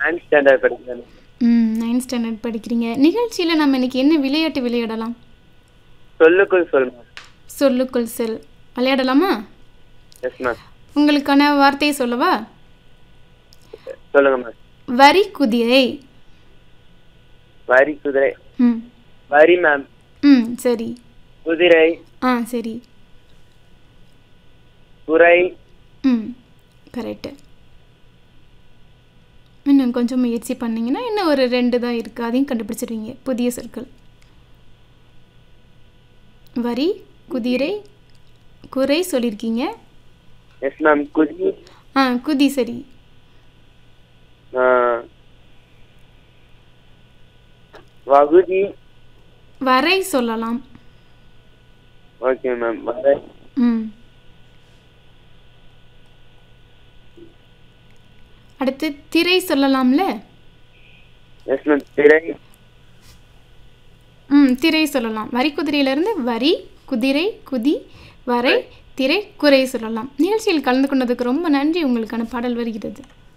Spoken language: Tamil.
நைன்த் ஸ்டாண்டர்ட் படிக்கிறேன் ம் நைன்த் ஸ்டாண்டர்ட் படிக்கிறீங்க நிகழ்ச்சியில் நம்ம இன்னைக்கு என்ன விளையாட்டு விளையாடலாம் சொல்லுக்குள் சொல் மேம் சொல்லுக்குள் செல் விளையாடலாமா எஸ் மேம் உங்களுக்கான வார்த்தையை சொல்லவா சொல்லுங்க மேம் வரி குதிரை வரி குதிரை ம் வரி மேம் ம் சரி குதிரை ஆ சரி குறை ம் கரெக்டு இன்னும் கொஞ்சம் முயற்சி பண்ணீங்கன்னா இன்னும் ஒரு ரெண்டு தான் இருக்குது அதையும் கண்டுபிடிச்சிருவீங்க புதிய சொற்கள் வரி குதிரை குறை சொல்லியிருக்கீங்க எஸ் மேம் குதி ஆ குதி சரி ஆ, வகுதி வரை சொல்லலாம் ஓகே மேம் வரை ம் அடுத்து திரை சொல்லலாம்ல எஸ் மேம் திரை ம் திரை சொல்லலாம் வரி குதிரையிலிருந்து வரி குதிரை குதி வரை திரை குறை சொல்லலாம் நிகழ்ச்சியில் கலந்து கொண்டதுக்கு ரொம்ப நன்றி உங்களுக்கான பாடல் வருகிறது